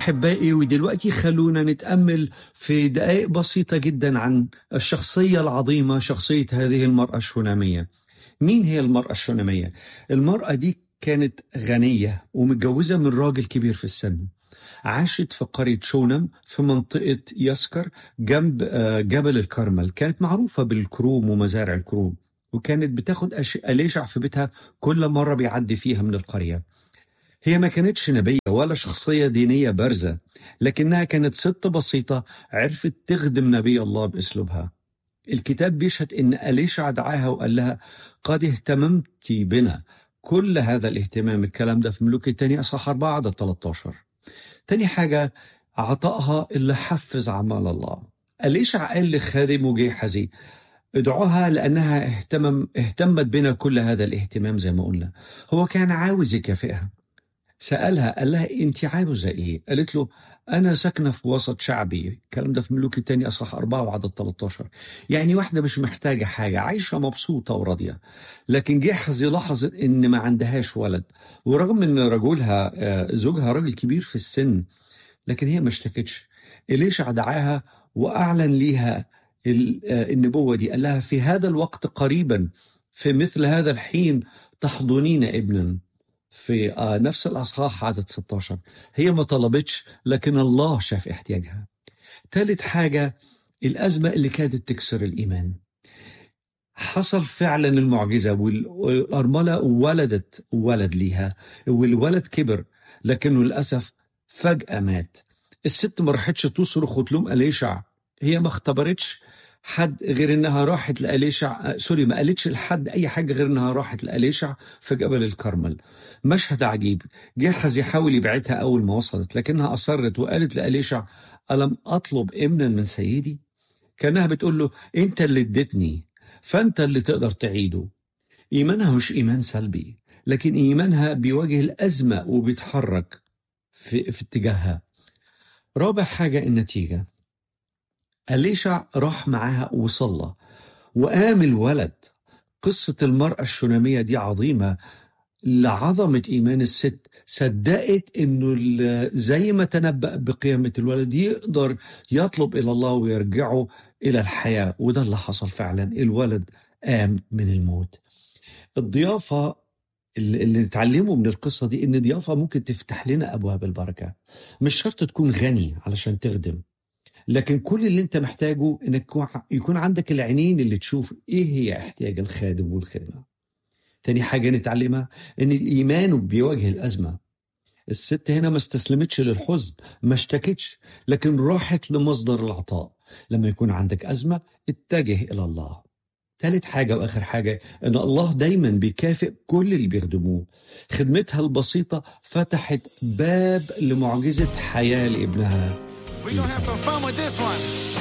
أحبائي ودلوقتي خلونا نتأمل في دقائق بسيطة جدا عن الشخصية العظيمة شخصية هذه المرأة الشونامية مين هي المرأة الشونامية؟ المرأة دي كانت غنية ومتجوزة من راجل كبير في السن عاشت في قرية شونم في منطقة يسكر جنب آه، جبل الكرمل كانت معروفة بالكروم ومزارع الكروم وكانت بتاخد أش- أليشع في بيتها كل مرة بيعدي فيها من القرية هي ما كانتش نبية ولا شخصية دينية بارزة لكنها كانت ست بسيطة عرفت تخدم نبي الله بأسلوبها الكتاب بيشهد إن أليشع دعاها وقال لها قد اهتممت بنا كل هذا الاهتمام الكلام ده في ملوك الثاني أصحاح 4 عدد 13 تاني حاجة عطائها اللي حفز أعمال الله أليشع قال لخادمه جيحزي ادعوها لأنها اهتمم اهتمت بنا كل هذا الاهتمام زي ما قلنا هو كان عاوز يكافئها سألها قال لها أنت عاوزة إيه؟ قالت له أنا ساكنة في وسط شعبي الكلام ده في ملوك التاني أصح أربعة وعدد 13 يعني واحدة مش محتاجة حاجة عايشة مبسوطة وراضية لكن جحزي لاحظت إن ما عندهاش ولد ورغم إن رجلها آه، زوجها راجل كبير في السن لكن هي ما اشتكتش إليشع دعاها وأعلن ليها ال- آه، النبوة دي قال لها في هذا الوقت قريبا في مثل هذا الحين تحضنين ابنا في آه، نفس الأصحاح عدد 16 هي ما طلبتش لكن الله شاف احتياجها ثالث حاجة الأزمة اللي كادت تكسر الإيمان حصل فعلا المعجزة وال- والأرملة ولدت ولد ليها والولد كبر لكنه للأسف فجأة مات الست ما راحتش تصرخ وتلوم أليشع هي ما اختبرتش حد غير انها راحت لأليشع آه، سوري ما قالتش لحد اي حاجه غير انها راحت لأليشع في جبل الكرمل مشهد عجيب جحز يحاول يبعدها اول ما وصلت لكنها اصرت وقالت لأليشع الم اطلب ابنا من سيدي كانها بتقول له انت اللي اديتني فانت اللي تقدر تعيده ايمانها مش ايمان سلبي لكن ايمانها بيواجه الازمه وبيتحرك في, في اتجاهها رابع حاجه النتيجه أليشع راح معاها وصلى وقام الولد قصة المرأة الشونامية دي عظيمة لعظمة إيمان الست صدقت إنه ال- زي ما تنبأ بقيامة الولد يقدر يطلب إلى الله ويرجعه إلى الحياة وده اللي حصل فعلا الولد قام من الموت الضيافة اللي اللي نتعلمه من القصة دي إن الضيافة ممكن تفتح لنا أبواب البركة مش شرط تكون غني علشان تخدم لكن كل اللي انت محتاجه انك يكون- يكون عندك العينين اللي تشوف ايه هي احتياج الخادم والخدمه. تاني حاجه نتعلمها ان الايمان بيواجه الازمه. الست هنا ما استسلمتش للحزن، ما اشتكتش، لكن راحت لمصدر العطاء. لما يكون عندك ازمه اتجه الى الله. ثالث حاجة وآخر حاجة إن الله دايما بيكافئ كل اللي بيخدموه خدمتها البسيطة فتحت باب لمعجزة حياة لابنها We're gonna have some fun with this one.